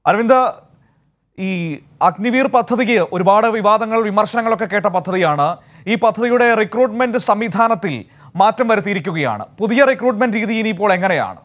അരവിന്ദ് ഈ അഗ്നിവീർ പദ്ധതിക്ക് ഒരുപാട് വിവാദങ്ങൾ വിമർശനങ്ങളൊക്കെ കേട്ട പദ്ധതിയാണ് ഈ പദ്ധതിയുടെ റിക്രൂട്ട്മെന്റ് സംവിധാനത്തിൽ മാറ്റം വരുത്തിയിരിക്കുകയാണ് പുതിയ റിക്രൂട്ട്മെന്റ് രീതി ഇനിയിപ്പോൾ എങ്ങനെയാണ്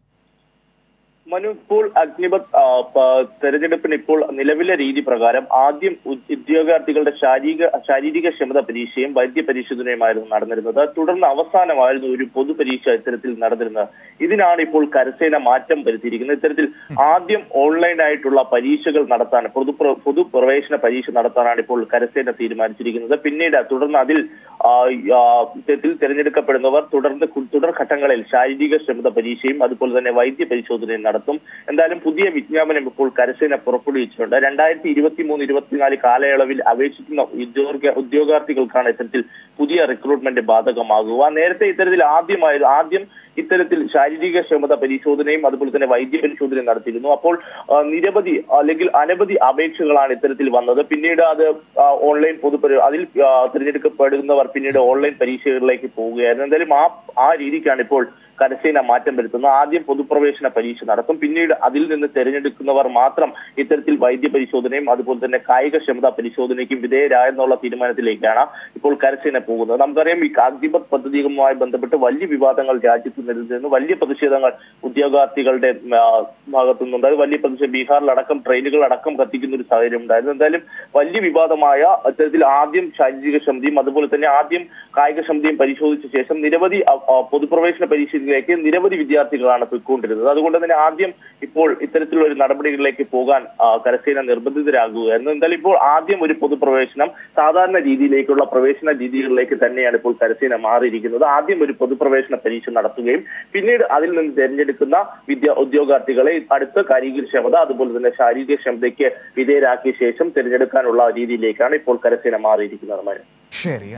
മനു ഇപ്പോൾ അഗ്നിപത് ആ, പ- തെരഞ്ഞെടുപ്പിന് ഇപ്പോൾ നിലവിലെ രീതി പ്രകാരം ആദ്യം ഉ- ഉദ്യോഗാർത്ഥികളുടെ ശാരീരിക ശാരീരിക ക്ഷമത പരീക്ഷയും വൈദ്യ പരിശോധനയുമായിരുന്നു നടന്നിരുന്നത് തുടർന്ന് അവസാനമായിരുന്നു ഒരു പൊതുപരീക്ഷ ഇത്തരത്തിൽ നടന്നിരുന്നത് ഇതിനാണ് ഇപ്പോൾ കരസേന മാറ്റം വരുത്തിയിരിക്കുന്നത് ഇത്തരത്തിൽ ആദ്യം ഓൺലൈനായിട്ടുള്ള പരീക്ഷകൾ നടത്താൻ പൊതു പൊതുപ്രവേശന പരീക്ഷ നടത്താനാണ് ഇപ്പോൾ കരസേന തീരുമാനിച്ചിരിക്കുന്നത് പിന്നീട് തുടർന്ന് അതിൽ ആ, ആ, ഇത്തരത്തിൽ തിരഞ്ഞെടുക്കപ്പെടുന്നവർ തുടർന്ന് കു- തുടർ ഘട്ടങ്ങളിൽ ശാരീരിക ക്ഷമത പരീക്ഷയും അതുപോലെ തന്നെ വൈദ്യ പരിശോധനയും നടത്തും എന്തായാലും പുതിയ വിജ്ഞാപനം ഇപ്പോൾ കരസേന പുറപ്പെടുവിച്ചിട്ടുണ്ട് രണ്ടായിരത്തി ഇരുപത്തി മൂന്ന് ഇരുപത്തിനാല് കാലയളവിൽ അപേക്ഷിക്കുന്ന ഉദ്യോഗ ഉദ്യോഗാർത്ഥികൾക്കാണ് ഇത്തരത്തിൽ പുതിയ റിക്രൂട്ട്മെന്റ് ബാധകമാകുക നേരത്തെ ഇത്തരത്തിൽ ആദ്യമായി ആദ്യം ഇത്തരത്തിൽ ശാരീരിക ക്ഷമത പരിശോധനയും അതുപോലെ തന്നെ വൈദ്യ പരിശോധനയും നടത്തിയിരുന്നു അപ്പോൾ ആ, നിരവധി അല്ലെങ്കിൽ അനവധി അപേക്ഷകളാണ് ഇത്തരത്തിൽ വന്നത് പിന്നീട് അത് ആ, ഓൺലൈൻ പൊതുപരി അതിൽ ആ, തിരഞ്ഞെടുക്കപ്പെടുന്നവർ പിന്നീട് ഓൺലൈൻ പരീക്ഷകളിലേക്ക് പോവുകയായിരുന്നു എന്തായാലും ആ ആ രീതിക്കാണ് ഇപ്പോൾ കരസേന മാറ്റം വരുത്തുന്നത് ആദ്യം പൊതുപ്രവേശന പരീക്ഷ നടത്തും പിന്നീട് അതിൽ നിന്ന് തിരഞ്ഞെടുക്കുന്നവർ മാത്രം ഇത്തരത്തിൽ വൈദ്യ പരിശോധനയും അതുപോലെ തന്നെ കായിക ക്ഷമതാ പരിശോധനയ്ക്കും വിധേയരായെന്നുള്ള തീരുമാനത്തിലേക്കാണ് ഇപ്പോൾ കരസേന പോകുന്നത് നമുക്കറിയാം ഈ കാഗ്ദിപത് പദ്ധതിയുമായി ബന്ധപ്പെട്ട് വലിയ വിവാദങ്ങൾ രാജ്യത്ത് നിലനിന്നിരുന്നു വലിയ പ്രതിഷേധങ്ങൾ ഉദ്യോഗാർത്ഥികളുടെ ആ, ഭാഗത്തു നിന്നുണ്ട് അത് വലിയ പ്രതിഷേധം ബീഹാറിലടക്കം ട്രെയിനുകൾ അടക്കം കത്തിക്കുന്ന ഒരു സാഹചര്യം ഉണ്ടായിരുന്നു എന്തായാലും വലിയ വിവാദമായ ഇത്തരത്തിൽ ആദ്യം ശാരീരിക ക്ഷമതയും അതുപോലെ തന്നെ ആദ്യം കായിക ക്ഷമതയും പരിശോധിച്ച ശേഷം നിരവധി അ, ആ, പൊതുപ്രവേശന പരീക്ഷയിലേക്ക് നിരവധി വിദ്യാർത്ഥികളാണ് പോയിക്കൊണ്ടിരുന്നത് അതുകൊണ്ട് തന്നെ ആദ്യം ഇപ്പോൾ ഇത്തരത്തിലുള്ള ഒരു നടപടികളിലേക്ക് പോകാൻ ആ, കരസേന നിർബന്ധിതരാകുകയായിരുന്നു എന്തായാലും ഇപ്പോൾ ആദ്യം ഒരു പൊതുപ്രവേശനം സാധാരണ രീതിയിലേക്കുള്ള പ്രവേശന രീതികളിലേക്ക് തന്നെയാണ് ഇപ്പോൾ കരസേന മാറിയിരിക്കുന്നത് ആദ്യം ഒരു പൊതുപ്രവേശന പരീക്ഷ നടത്തുകയും പിന്നീട് അതിൽ നിന്ന് തിരഞ്ഞെടുക്കുന്ന വിദ്യ ഉദ്യോഗാർത്ഥികളെ അടുത്ത കായിക ക്ഷമത അതുപോലെ തന്നെ ശാരീരിക ക്ഷമതയ്ക്ക് വിധേയരാക്കിയ ശേഷം തിരഞ്ഞെടുക്കാനുള്ള രീതിയിലേക്കാണ് ഇപ്പോൾ കരസേന മാറിയിരിക്കുന്നത് മനു ശരി